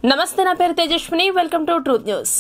నమస్తే నా పేరు Tejaswini welcome to Truth News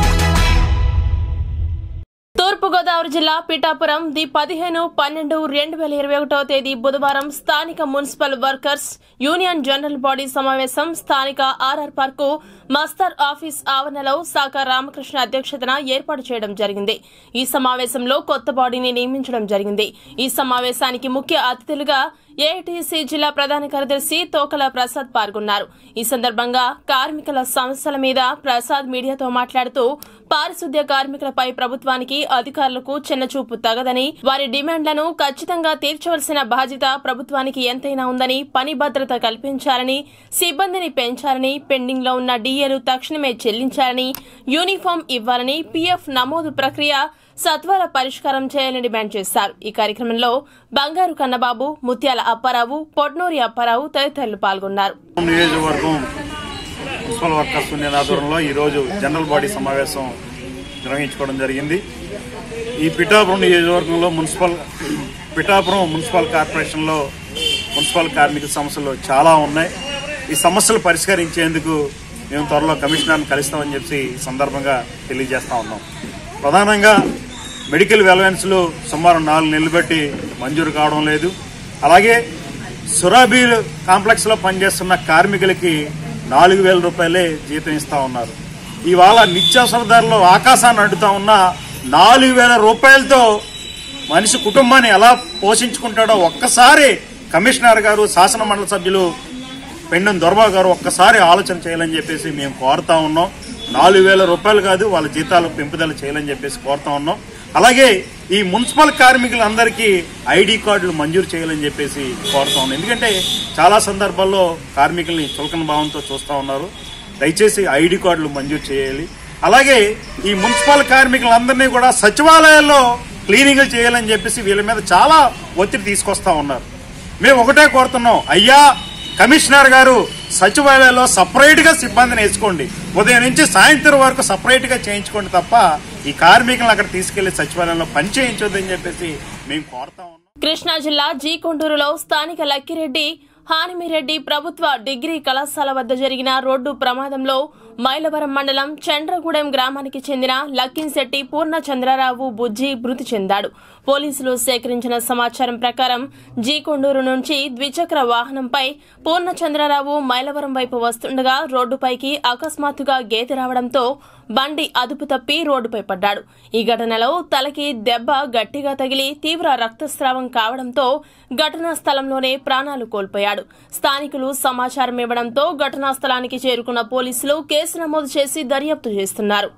Thoorpu Godavari జిల్లా పిఠాపురం ది పదిహేను పన్నెండు రెండు వేల ఇరవై ఒకటో తేదీ బుధవారం స్థానిక municipal workers union general body సమావేశం స్థానిక ఆర్ఆర్ పార్కు మస్తర్ ఆఫీస్ ఆవరణలో శాఖ రామకృష్ణ అధ్యక్షతన ఏర్పాటు చేయడం జరిగింది ఈ సమావేశంలో కొత్త బాడీని నియమించడం జరిగింది ఈ సమావేశానికి ముఖ్య అతిథులుగా ఏఐటీసీ జిల్లా ప్రధాన కార్యదర్శి తోకల ప్రసాద్ పాల్గొన్నారు ఈ సందర్భంగా కార్మికుల సమస్యల మీద ప్రసాద్ మీడియాతో మాట్లాడుతూ పారిశుద్ధ్య కార్మికులపై ప్రభుత్వానికి అధికారులకు చిన్నచూపు తగదని వారి డిమాండ్లను ఖచ్చితంగా తీర్చవలసిన బాధ్యత ప్రభుత్వానికి ఎంతైనా ఉందని పని భద్రత కల్పించాలని సిబ్బందిని పెంచాలని పెండింగ్ లో ఉన్న డీఏలు తక్షణమే చెల్లించాలని యూనిఫామ్ ఇవ్వాలని పీఎఫ్ నమోదు ప్రక్రియ సత్వర పరిష్కారం చేయాలని డిమాండ్ చేశారు ఈ కార్యక్రమంలో బంగారు కన్నబాబు ముత్యాల అప్పారావు పొట్నూరి అప్పారావు తదితరులు పాల్గొన్నారు నియోజకవర్గం మున్సిపల్ వర్కర్స్ యూనియన్ ఆధ్వర్యంలో ఈరోజు జనరల్ బాడీ సమావేశం నిర్వహించుకోవడం జరిగింది ఈ పిఠాపురం నియోజకవర్గంలో మున్సిపల్ పిఠాపురం మున్సిపల్ కార్పొరేషన్లో మున్సిపల్ కార్మిక సమస్యలు చాలా ఉన్నాయి ఈ సమస్యలు పరిష్కరించేందుకు మేము త్వరలో కమిషనర్ని కలుస్తామని చెప్పి ఈ సందర్భంగా తెలియజేస్తా ఉన్నాం ప్రధానంగా మెడికల్ వెలవెన్స్లు సుమారు నాలుగు నెలలు బట్టి మంజూరు కావడం లేదు అలాగే సురాబీల్ కాంప్లెక్స్ లో పనిచేస్తున్న కార్మికులకి నాలుగు వేల రూపాయలే జీతం ఇస్తా ఉన్నారు ఇవాళ నిత్యావసర ధరలు ఆకాశాన్ని అడ్డుతా ఉన్న నాలుగు వేల రూపాయలతో మనిషి కుటుంబాన్ని ఎలా పోషించుకుంటాడో ఒక్కసారి కమిషనర్ గారు శాసన మండలి సభ్యులు పెండం దొరబాబు గారు ఒక్కసారి ఆలోచన చేయాలని చెప్పేసి మేము కోరుతా ఉన్నాం నాలుగు వేల రూపాయలు కాదు వాళ్ళ జీతాలు పెంపుదల చేయాలని చెప్పేసి కోరుతా ఉన్నాం అలాగే ఈ మున్సిపల్ కార్మికులందరికీ ఐడి కార్డులు మంజూరు చేయాలని చెప్పేసి కోరుతా ఉన్నాం ఎందుకంటే చాలా సందర్భాల్లో కార్మికుల్ని చులకన భావంతో చూస్తా ఉన్నారు దయచేసి ఐడి కార్డులు మంజూరు చేయాలి అలాగే ఈ మున్సిపల్ కార్మికులందరినీ కూడా సచివాలయాల్లో క్లీనింగ్లు చేయాలని చెప్పేసి వీళ్ళ మీద చాలా ఒత్తిడి తీసుకొస్తా ఉన్నారు మేము ఒకటే కోరుతున్నాం అయ్యా కమిషనర్ గారు సచివాలయంలో సపరేట్ గా సిబ్బందిని వేసుకోండి ఉదయం నుంచి సాయంత్రం వరకు సపరేట్ గా చేయించుకోండి తప్ప ఈ కార్మికులను అక్కడ తీసుకెళ్లి సచివాలయంలో పని చేయించొద్దని చెప్పేసి మేము కోరుతా ఉన్నాం కృష్ణా జిల్లా జీ కొండూరులో స్థానిక లక్కిరెడ్డి హానిమిరెడ్డి ప్రభుత్వ డిగ్రీ కళాశాల వద్ద జరిగిన రోడ్డు ప్రమాదంలో మైలవరం మండలం చంద్రగూడెం గ్రామానికి చెందిన లక్కింశెట్టి పూర్ణచంద్రరావు బుజ్జి మృతి చెందాడు పోలీసులు సేకరించిన సమాచారం ప్రకారం జీ కొండూరు నుంచి ద్విచక్ర వాహనంపై పూర్ణచంద్రరావు మైలవరం వైపు వస్తుండగా రోడ్డుపైకి అకస్మాత్తుగా గేదె రావడంతో బండి అదుపు తప్పి రోడ్డుపై పడ్డాడు ఈ ఘటనలో తలకి దెబ్బ గట్టిగా తగిలి తీవ్ర రక్తస్రావం కావడంతో ఘటనా స్థలంలోనే ప్రాణాలు కోల్పోయాడు స్థానికులు సమాచారం ఇవ్వడంతో ఘటనా స్థలానికి చేరుకున్న పోలీసులు కేసు నమోదు చేసి దర్యాప్తు చేస్తున్నారు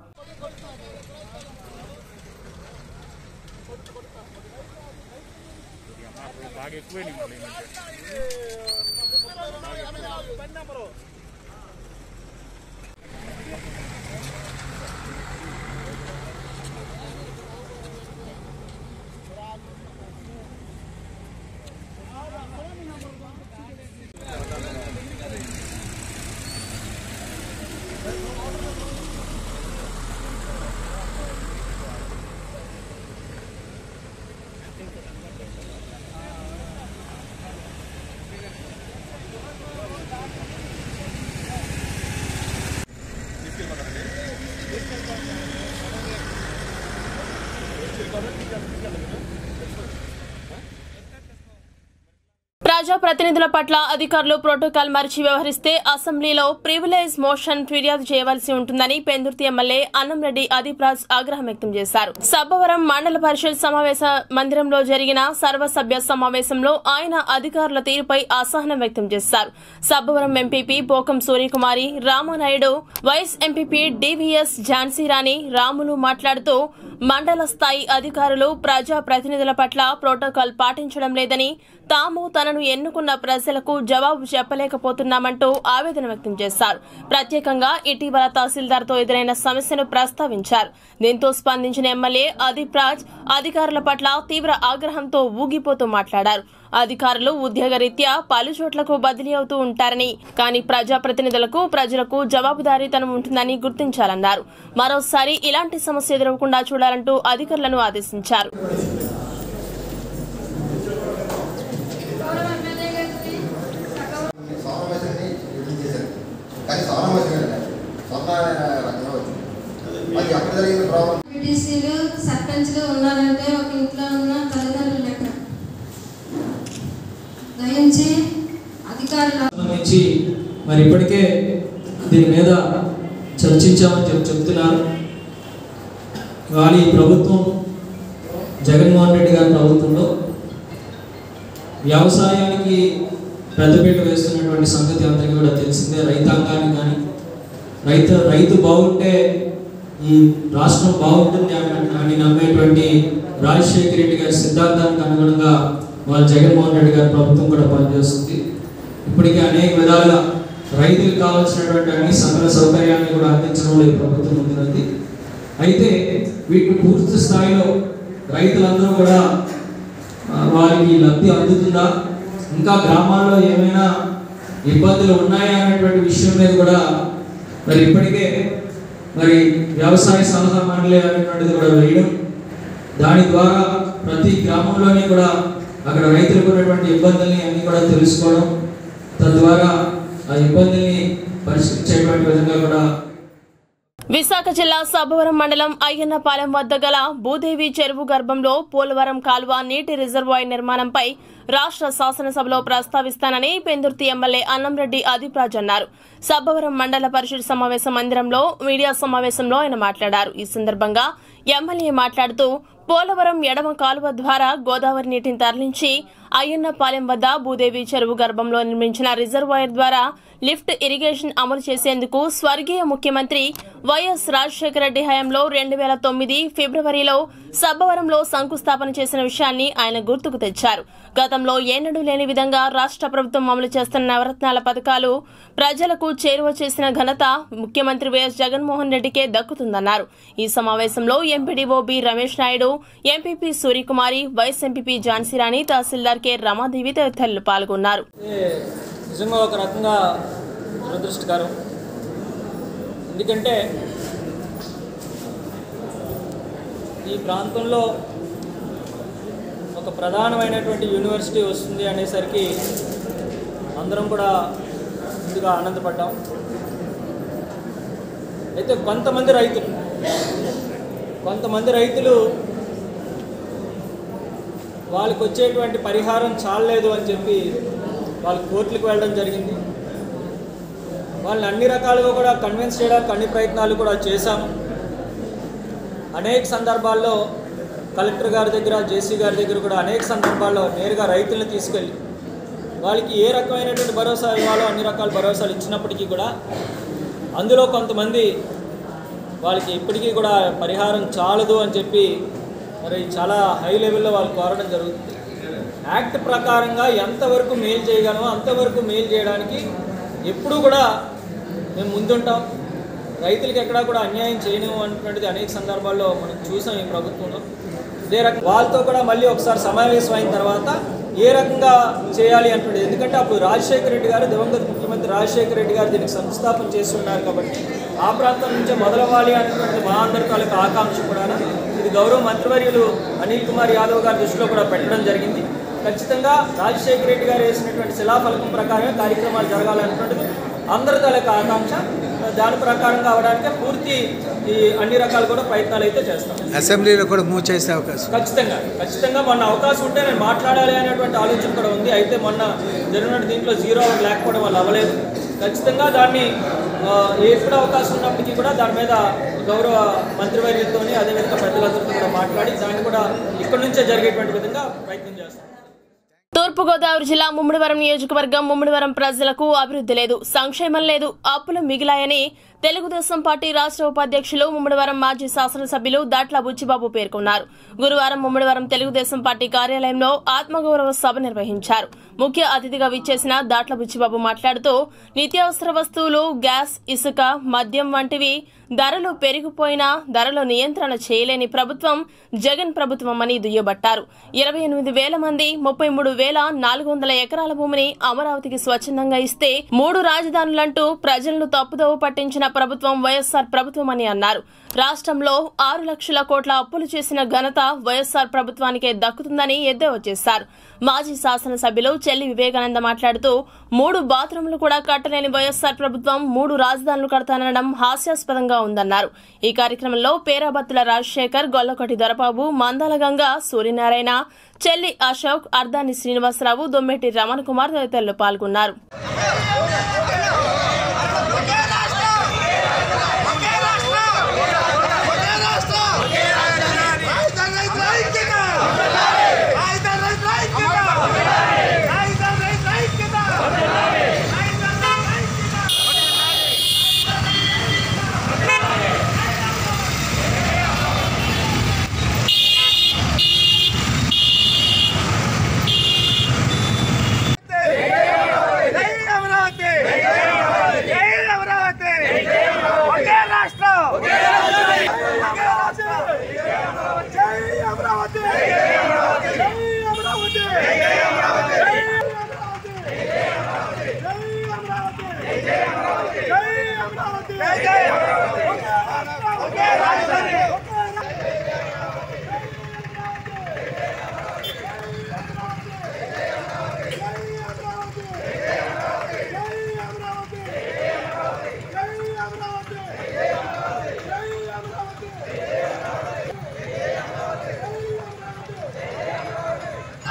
ప్రజా ప్రతినిధుల పట్ల అధికారులు ప్రోటోకాల్ మరిచి వ్యవహరిస్తే అసెంబ్లీలో ప్రివిలేజ్ మోషన్ ఫిర్యాదు చేయవలసి ఉంటుందని పెందుర్తి ఎమ్మెల్యే అన్నంరెడ్డి అదీప్రాజ్ ఆగ్రహం వ్యక్తం చేశారు సబ్బవరం మండల పరిషత్ సమావేశ మందిరంలో జరిగిన సర్వసభ్య సమావేశంలో ఆయన అధికారుల తీరుపై అసహనం వ్యక్తం చేశారు Sabbavaram MPP Pokam Suryakumari Ramanaidu vice MPP DVS Jhansirani Ramulu మాట్లాడుతూ మండల స్థాయి అధికారులు ప్రజా ప్రతినిధుల పట్ల ప్రోటోకాల్ పాటించడం లేదని తాము తనను ఎన్నుకున్న ప్రజలకు జవాబు చెప్పలేకపోతున్నామంటూ ఆవేదన వ్యక్తం చేశారు ప్రత్యేకంగా ఇటీవల తహసీల్దార్తో ఎదురైన సమస్యను ప్రస్తావించారు దీంతో స్పందించిన ఎమ్మెల్యే అదీప్ రాజ్ అధికారుల పట్ల తీవ్ర ఆగ్రహంతో ఊగిపోతూ మాట్లాడారు అధికారులు ఉద్యోగరీత్యా పలు చోట్లకు బదిలీ అవుతూ ఉంటారని కానీ ప్రజాప్రతినిధులకు ప్రజలకు జవాబుదారీతనం ఉంటుందని గుర్తించాలన్నారు మరోసారి ఇలాంటి సమస్య ఎదురవకుండా చూడాలంటూ అధికారులను ఆదేశించారు సమావేశాన్ని విడుదల చేశారు కానీ సమావేశం మరి ఇప్పటికే దీని మీద చర్చించామని చెప్పి చెప్తున్నారు కానీ ఈ ప్రభుత్వం జగన్మోహన్ రెడ్డి గారి ప్రభుత్వంలో వ్యవసాయానికి పెద్దపీట వేస్తున్నటువంటి సంగతి అందరికీ కూడా తెలిసిందే రైతాంగానికి కానీ రైతు రైతు బాగుంటే ఈ రాష్ట్రం బాగుంటుంది అని- అని నమ్మేటువంటి రాజశేఖర రెడ్డి గారి సిద్ధాంతానికి అనుగుణంగా వాళ్ళ జగన్మోహన్ రెడ్డి గారి ప్రభుత్వం కూడా పనిచేస్తుంది ఇప్పటికే అనేక విధాలుగా రైతులకు కావాల్సినటువంటి అన్ని సకల సౌకర్యాన్ని కూడా అందించడంలో ఈ ప్రభుత్వం ముందున్నది అయితే వీటిని పూర్తి స్థాయిలో రైతులందరూ కూడా ఆ, వారికి లబ్ధి అందుతుందా ఇంకా గ్రామాల్లో ఏమైనా ఇబ్బందులు ఉన్నాయా అనేటువంటి విషయం మీద కూడా మరి ఇప్పటికే మరి వ్యవసాయ సలహా మండలి అనేటువంటిది కూడా వేయడం దాని ద్వారా ప్రతి గ్రామంలోని కూడా అక్కడ రైతులకు ఉన్నటువంటి ఇబ్బందుల్ని అన్ని కూడా తెలుసుకోవడం తద్వారా ఆ ఇబ్బందుల్ని పరిష్కరించేటువంటి విధంగా కూడా విశాఖ జిల్లా సభవరం మండలం అయ్యన్నపాలెం వద్ద గల భూదేవి చెరువు గర్భంలో పోలవరం కాల్వ నీటి రిజర్వాయర్ నిర్మాణంపై రాష్ట్ర శాసనసభలో ప్రస్తావిస్తానని పెందుర్తి ఎమ్మెల్యే అన్నంరెడ్డి ఆదిప్రాజ్ అన్నారు సబ్బవరం మండల పరిషత్ సమావేశ మందిరంలో మీడియా సమావేశంలో ఆయన మాట్లాడారు ఈ సందర్భంగా ఎమ్మెల్యే మాట్లాడుతూ పోలవరం ఎడమ కాలువ ద్వారా గోదావరి నీటిని తరలించి అయ్యన్నపాలెం వద్ద భూదేవి చెరువు గర్భంలో నిర్మించిన రిజర్వాయర్ ద్వారా లిఫ్ట్ ఇరిగేషన్ అమలు చేసేందుకు స్వర్గీయ ముఖ్యమంత్రి వైఎస్ రాజశేఖర రెడ్డి హయాంలో రెండు వేల తొమ్మిది ఫిబ్రవరిలో సబ్బవరంలో శంకుస్థాపన చేసిన విషయాన్ని ఆయన గుర్తుకు తెచ్చారు గతంలో ఏనాడు లేని విధంగా రాష్ట్ర ప్రభుత్వం అమలు చేస్తున్న నవరత్నాల పథకాలు ప్రజలకు చేరువ చేసిన ఘనత ముఖ్యమంత్రి వైఎస్ జగన్మోహన్ రెడ్డికే దక్కుతుందన్నారు ఈ సమావేశంలో MPDO B Ramesh Naidu MPP Suryakumari vice MPP Jhansirani తహసీల్దార్ కె రమాదేవి తదితరులు పాల్గొన్నారు ఇది నిజంగా ఒక రకంగా దురదృష్టకరం ఎందుకంటే ఈ ప్రాంతంలో ఒక ప్రధానమైనటువంటి యూనివర్సిటీ వస్తుంది అనేసరికి అందరం కూడా ముందుగా ఆనందపడ్డాం అయితే కొంతమంది రైతులు కొంతమంది రైతులు వాళ్ళకి వచ్చేటువంటి పరిహారం చాలలేదు అని చెప్పి వాళ్ళు కోర్టులకు వెళ్ళడం జరిగింది వాళ్ళని అన్ని రకాలుగా కూడా కన్విన్స్ చేయడానికి అన్ని ప్రయత్నాలు కూడా చేశాము అనేక సందర్భాల్లో కలెక్టర్ గారి దగ్గర జేసీ గారి దగ్గర కూడా అనేక సందర్భాల్లో నేరుగా రైతులను తీసుకెళ్ళి వాళ్ళకి ఏ రకమైనటువంటి భరోసా ఇవ్వాలో అన్ని రకాల భరోసాలు ఇచ్చినప్పటికీ కూడా అందులో కొంతమంది వాళ్ళకి ఇప్పటికీ కూడా పరిహారం చాలదు అని చెప్పి మరి చాలా హై లెవెల్లో వాళ్ళు కోరడం జరుగుతుంది యాక్ట్ ప్రకారంగా ఎంతవరకు మేలు చేయగలమో అంతవరకు మేలు చేయడానికి ఎప్పుడూ కూడా మేము ముందుంటాం రైతులకు ఎక్కడా కూడా అన్యాయం చేయలేము అన్నటువంటిది అనేక సందర్భాల్లో మనం చూసాం ఈ ప్రభుత్వంలో ఇదే రకం వాళ్ళతో కూడా మళ్ళీ ఒకసారి సమావేశం అయిన తర్వాత ఏ రకంగా చేయాలి అంటున్నది ఎందుకంటే అప్పుడు రాజశేఖర రెడ్డి గారు దివంగత ముఖ్యమంత్రి రాజశేఖర రెడ్డి గారు దీనికి సంస్థాపన చేసి ఉన్నారు కాబట్టి ఆ ప్రాంతం నుంచే మొదలవ్వాలి అనేటువంటి మా అందరి తాలూకు ఆకాంక్ష కూడా ఇది గౌరవ మంత్రివర్యులు అనిల్ కుమార్ యాదవ్ గారి దృష్టిలో కూడా పెట్టడం జరిగింది ఖచ్చితంగా రాజశేఖర రెడ్డి గారు వేసినటువంటి శిలాఫలకం ప్రకారమే కార్యక్రమాలు జరగాలన్నటువంటిది అందరి తాలూకు ఆకాంక్ష దాని ప్రకారంగా అవడానికి పూర్తి ఈ అన్ని రకాలు కూడా ప్రయత్నాలు అయితే చేస్తాం అసెంబ్లీలో కూడా మూవ్ చేసే అవకాశం ఖచ్చితంగా ఖచ్చితంగా మొన్న అవకాశం ఉంటే నేను మాట్లాడాలి అనేటువంటి ఆలోచన కూడా ఉంది అయితే మొన్న జరిగిన దీంట్లో జీరో అవర్ లేకపోవడం వల్ల అవ్వలేదు ఖచ్చితంగా దాన్ని ఆ, ఎప్పుడు అవకాశం ఉన్నప్పటికీ కూడా దాని మీద గౌరవ మంత్రివర్యులతో అదేవిధంగా పెద్దలందరితో కూడా మాట్లాడి దాన్ని కూడా ఇక్కడి నుంచే జరిగేటువంటి విధంగా ప్రయత్నం చేస్తాం తూర్పుగోదావరి జిల్లా ముమ్మిడివరం నియోజకవర్గం ముమ్మిడివరం ప్రజలకు అభివృద్ధి లేదు సంక్షేమం లేదు అప్పులు మిగిలాయని తెలుగుదేశం పార్టీ రాష్ట్ర ఉపాధ్యక్షులు ముమ్మిడివరం మాజీ శాసనసభ్యులు దాట్ల బుచ్చిబాబు పేర్కొన్నారు గురువారం ముమ్మిడివరం తెలుగుదేశం పార్టీ కార్యాలయంలో ఆత్మగౌరవ సభ నిర్వహించారు ముఖ్య అతిథిగా విచ్చేసిన దాట్ల బుచ్చిబాబు మాట్లాడుతూ నిత్యావసర వస్తువులు గ్యాస్ ఇసుక మద్యం వంటివి ధరలు పెరిగిపోయినా ధరల నియంత్రణ చేయలేని ప్రభుత్వం జగన్ ప్రభుత్వం అని దుయ్యబట్టారు ఇరవై ఎనిమిది వేల మంది ముప్పై మూడు వేల నాలుగు వందల ఎకరాల భూమిని అమరావతికి స్వచ్ఛందంగా ఇస్తే మూడు రాజధానులంటూ ప్రజలను తప్పుదోవ పట్టించిన ప్రభుత్వం వైఎస్సార్ ప్రభుత్వం అని అన్నారు రాష్ట్రంలో ఆరు లక్షల కోట్ల అప్పులు చేసిన ఘనత వైఎస్సార్ ప్రభుత్వానికే దక్కుతుందని ఎద్దేవా చేశారు మాజీ శాసనసభ్యులు చెల్లి వివేకానంద మాట్లాడుతూ మూడు బాత్రూంలు కూడా కట్టలేని వైఎస్సార్ ప్రభుత్వం మూడు రాజధానులు కడతానడం హాస్యాస్పదంగా ఉందన్నారు ఈ కార్యక్రమంలో పేరాబత్తుల రాజశేఖర్ గొల్లకొటి దొరబాబు మందాల గంగ సూర్యనారాయణ చెల్లి అశోక్ అర్దాని శ్రీనివాసరావు దొమ్మెటి రమణ కుమార్ తదితరులు పాల్గొన్నారు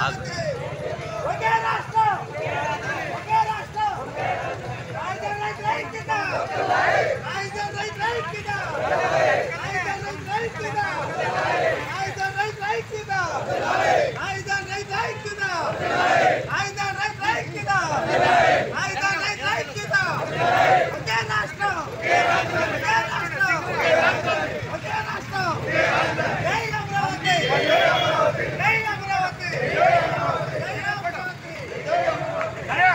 ఒకే రాష్ట్రం ఒకే రాష్ట్రం రాజధాని రైట్ రైట్ కింద రాజధాని రైట్ రైట్ కింద రాజధాని రైట్ రైట్ కింద రాజధాని రైట్ రైట్ కింద రాజధాని రైట్ రైట్ కింద రాజధాని రైట్ రైట్ కింద రాజధాని రైట్ రైట్ కింద ఒకే రాష్ట్రం ఒకే రాష్ట్రం ఒకే రాష్ట్రం జై అమరావతి జై అమరావతి జై అమరావతి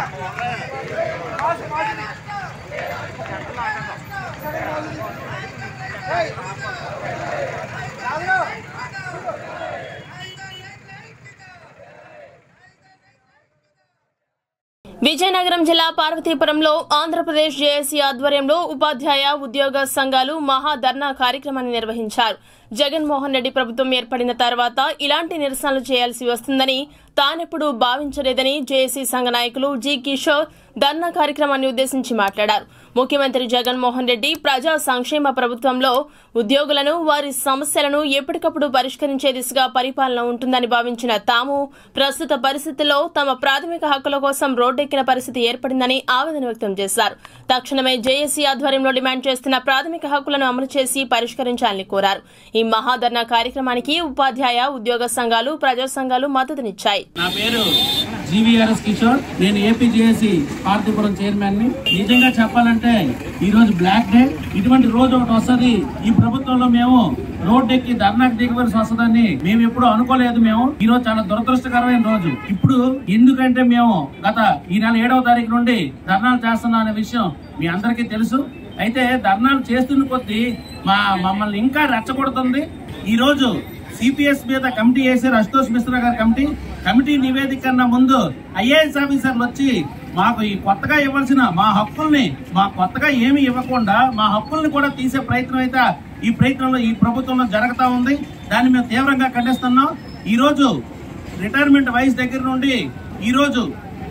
విజయనగరం జిల్లా పార్వతీపురంలో ఆంధ్రప్రదేశ్ జేఏసీ ఆధ్వర్యంలో ఉపాధ్యాయ ఉద్యోగ సంఘాలు మహా ధర్నా కార్యక్రమాన్ని నిర్వహించారు జగన్మోహన్ రెడ్డి ప్రభుత్వం ఏర్పడిన తర్వాత ఇలాంటి నిరసనలు చేయాల్సి వస్తుందని తానెప్పుడు భావించలేదని జేఏసీ సంఘ నాయకులు జి కిషోర్ ధర్నా కార్యక్రమాన్ని ఉద్దేశించి మాట్లాడారు ముఖ్యమంత్రి జగన్మోహన్ రెడ్డి ప్రజా సంక్షేమ ప్రభుత్వంలో ఉద్యోగులను వారి సమస్యలను ఎప్పటికప్పుడు పరిష్కరించే దిశగా పరిపాలన ఉంటుందని భావించిన తాము ప్రస్తుత పరిస్థితుల్లో తమ ప్రాథమిక హక్కుల కోసం రోడ్డెక్కిన పరిస్థితి ఏర్పడిందని ఆవేదన వ్యక్తం చేశారు తక్షణమే జేఏసీ ఆధ్వర్యంలో డిమాండ్ చేస్తున్న ప్రాథమిక హక్కులను అమలు చేసి పరిష్కరించాలని కోరారు ఈ మహాధర్నా కార్యక్రమానికి ఉపాధ్యాయ ఉద్యోగ సంఘాలు ప్రజా సంఘాలు మద్దతునిచ్చాయి నా పేరు జీవీఆర్ఎస్ కిషోర్ నేను ఏపీజేఏసీ పార్థిపురం చైర్మన్ ని నిజంగా చెప్పాలంటే ఈ రోజు బ్లాక్ డే ఇటువంటి రోజు ఒకటి వస్తుంది ఈ ప్రభుత్వంలో మేము రోడ్డెక్కి ధర్నాకి దిగవలసి వస్తుందని మేము ఎప్పుడు అనుకోలేదు మేము ఈ రోజు చాలా దురదృష్టకరమైన రోజు ఇప్పుడు ఎందుకంటే మేము గత ఈ నెల ఏడవ తారీఖు నుండి ధర్నాలు చేస్తున్నాం అనే విషయం మీ అందరికీ తెలుసు అయితే ధర్నాలు చేస్తున్న కొద్దీ మా మమ్మల్ని ఇంకా రెచ్చగొడుతుంది ఈ రోజు సిపిఎస్ మీద కమిటీ వేసారు అశుతోష్ మిశ్రా గారి కమిటీ కమిటీ నివేదిక కన్నా ముందు ఐఏఎస్ ఆఫీసర్లు వచ్చి మాకు ఈ కొత్తగా ఇవ్వాల్సిన మా హక్కుల్ని మా కొత్తగా ఏమి ఇవ్వకుండా మా హక్కుల్ని కూడా తీసే ప్రయత్నం అయితే ఈ ప్రయత్నంలో ఈ ప్రభుత్వంలో జరుగుతా ఉంది దాన్ని మేము తీవ్రంగా ఖండిస్తున్నాం ఈ రోజు రిటైర్మెంట్ వయసు దగ్గర నుండి ఈ రోజు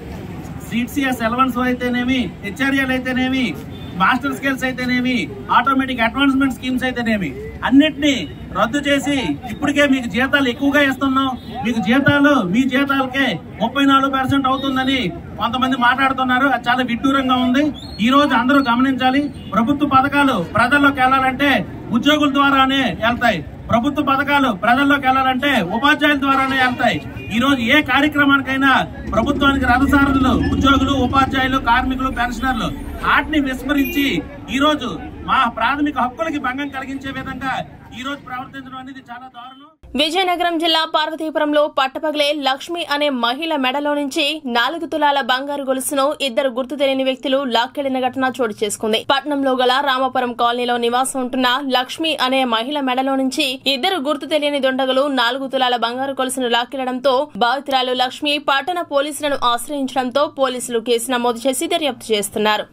సిటిసిఎస్ ఎలవన్స్ అయితేనేమి హెచ్ఆర్ఎల్ అయితేనేమి మాస్టర్ స్కిల్స్ అయితేనేమి ఆటోమేటిక్ అడ్వాన్స్మెంట్ స్కీమ్స్ అయితేనేమి అన్నిటినీ రద్దు చేసి ఇప్పటికే మీకు జీతాలు ఎక్కువగా ఇస్తున్నాం మీకు జీతాలు మీ జీతాలకే ముప్పై నాలుగు పర్సెంట్ అవుతుందని కొంతమంది మాట్లాడుతున్నారు అది చాలా విడ్డూరంగా ఉంది ఈ రోజు అందరూ గమనించాలి ప్రభుత్వ పథకాలు ప్రజల్లోకి వెళ్ళాలంటే ఉద్యోగుల ద్వారానే వెళ్తాయి ప్రభుత్వ పథకాలు ప్రజల్లోకి వెళ్ళాలంటే ఉపాధ్యాయుల ద్వారానే వెళ్తాయి ఈ రోజు ఏ కార్యక్రమానికైనా ప్రభుత్వానికి రథసారథులు ఉద్యోగులు ఉపాధ్యాయులు కార్మికులు పెన్షనర్లు వాటిని విస్మరించి ఈ రోజు మా ప్రాథమిక హక్కులకి భంగం కలిగించే విధంగా ఈ రోజు ప్రవర్తించడం అనేది చాలా దారుణం విజయనగరం జిల్లా పార్వతీపురంలో పట్టపగలే లక్ష్మి అనే మహిళ మెడలో నుంచి నాలుగు తులాల బంగారు గొలుసును ఇద్దరు గుర్తు తెలియని వ్యక్తులు లాక్కెళ్లిన ఘటన చోటు చేసుకుంది పట్నంలో గల రామపురం కాలనీలో నివాసం ఉంటున్న లక్ష్మి అనే మహిళ మెడలో నుంచి ఇద్దరు గుర్తు తెలియని దొండగలు నాలుగు తులాల బంగారు గొలుసును లాక్కెళ్లడంతో బాధితురాలు లక్ష్మి పట్టణ పోలీసులను ఆశ్రయించడంతో పోలీసులు కేసు నమోదు చేసి దర్యాప్తు చేస్తున్నారు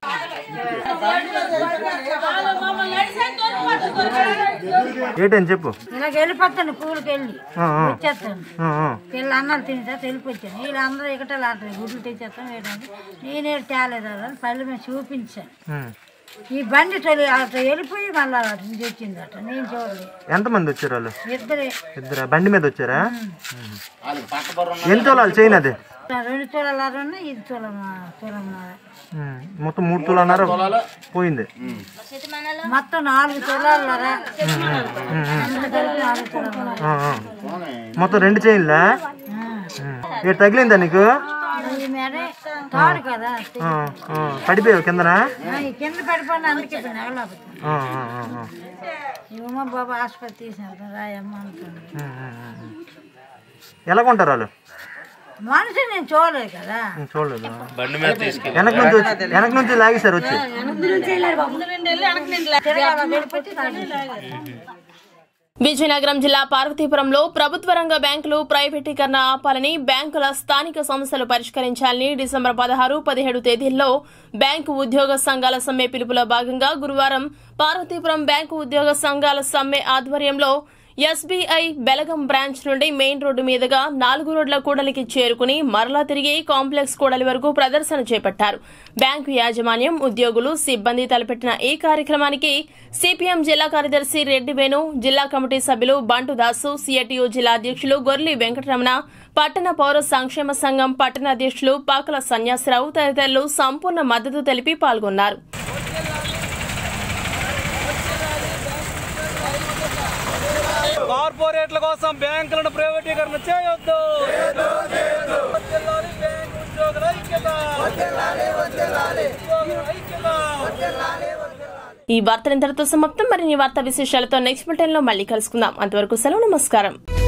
ఏంటని చెప్పు ఇలాగ వెళ్ళిపోతాను కూలికి వెళ్ళి ఆ, ఆ. వచ్చేస్తాను ఆ, ఆ. వీళ్ళు అన్నాలు తినేసా తెలిపొచ్చాను వీళ్ళందరూ ఎక్కటాలు ఆడతారు గుడ్లు తెచ్చేస్తాను ఏంటంటే నేనే తేలేదు అని పల్లె మీద చూపించాను ఉమ్. ఈ బండి తొలి అటు వెళ్ళిపోయి మళ్ళీ అటు నుంచి వచ్చింది అట నేను చూడలేదు ఎంతమంది వచ్చారు వాళ్ళు ఇద్దరే ఇద్దరు బండి మీద వచ్చారా ఎంత తులాలు చేయను అది రెండు తులాలు ఉన్నాయి ఇది తులం తులన్నర ఉమ్. మొత్తం మూడు తులాన్నర పోయింది మొత్తం నాలుగు తులాలరా అందులో కలిపి నాలుగు తులాలు ఆ, ఆ. మొత్తం రెండు చైన్లా ఏ తగిలిందా నీకు ఈ మేడే తాడు కదా ఆ, ఆ. పడిపోయావు కిందనా ఆ, ఈ కింద పడిపోయిన అందుకే ఇప్పుడు నెగలేకపోతుంది ఆ, ఆ, ఆ, ఆ. ఈ ఉమా బాబా హాస్పిటల్ తీసుకెళ్తాను రాయమ్మ అంటుంది ఉమ్, ఉమ్, ఉమ్, ఉమ్. ఎలా కొంటారు వాళ్ళు మనిషి నేను చూడలేదు కదా ఉమ్, చూడలేదు వెనక నుంచి వచ్చి వెనక నుంచి లాగేశారు వచ్చి తిరగాల వెళ్ళిపోతే తాడు. విజయనగరం జిల్లా పార్వతీపురంలో ప్రభుత్వ రంగ బ్యాంకులు ప్రైవేటీకరణ ఆపాలని బ్యాంకుల స్థానిక సమస్యలు పరిష్కరించాలని డిసెంబర్ పదహారు పదిహేడు తేదీల్లో బ్యాంకు ఉద్యోగ సంఘాల సమ్మె పిలుపులో భాగంగా గురువారం పార్వతీపురం బ్యాంకు ఉద్యోగ సంఘాల సమ్మె ఆధ్వర్యంలో ఎస్బీఐ బెలగం బ్రాంచ్ నుండి మెయిన్ రోడ్డు మీదుగా నాలుగు రోడ్ల కూడలికి చేరుకుని మరలా తిరిగి కాంప్లెక్స్ కూడలి వరకు ప్రదర్శన చేపట్టారు బ్యాంకు యాజమాన్యం ఉద్యోగులు సిబ్బంది తలపెట్టిన ఈ కార్యక్రమానికి సిపిఎం జిల్లా కార్యదర్శి రెడ్డి వేణు జిల్లా కమిటీ సభ్యులు బంటు దాసు సిఐటియు జిల్లా అధ్యక్షులు గొర్లి వెంకటరమణ పట్టణ పౌర సంక్షేమ సంఘం పట్టణ అధ్యక్షులు పాకల సన్యాసరావు తదితరులు సంపూర్ణ మద్దతు తెలిపి పాల్గొన్నారు కార్పొరేట్ల కోసం బ్యాంకులను ప్రైవేటీకరణ చేయొద్దు వర్ధిల్లాలి బ్యాంకు ఉద్యోగుల ఐక్యత. ఉద్యోగుల ఐక్యత. ఈ వార్తలు ఇంతటితో సమాప్తం మరిన్ని వార్తా విశేషాలతో నెక్స్ట్ బులెటిన్ లో మళ్ళీ కలుసుకుందాం అంతవరకు సెలవు నమస్కారం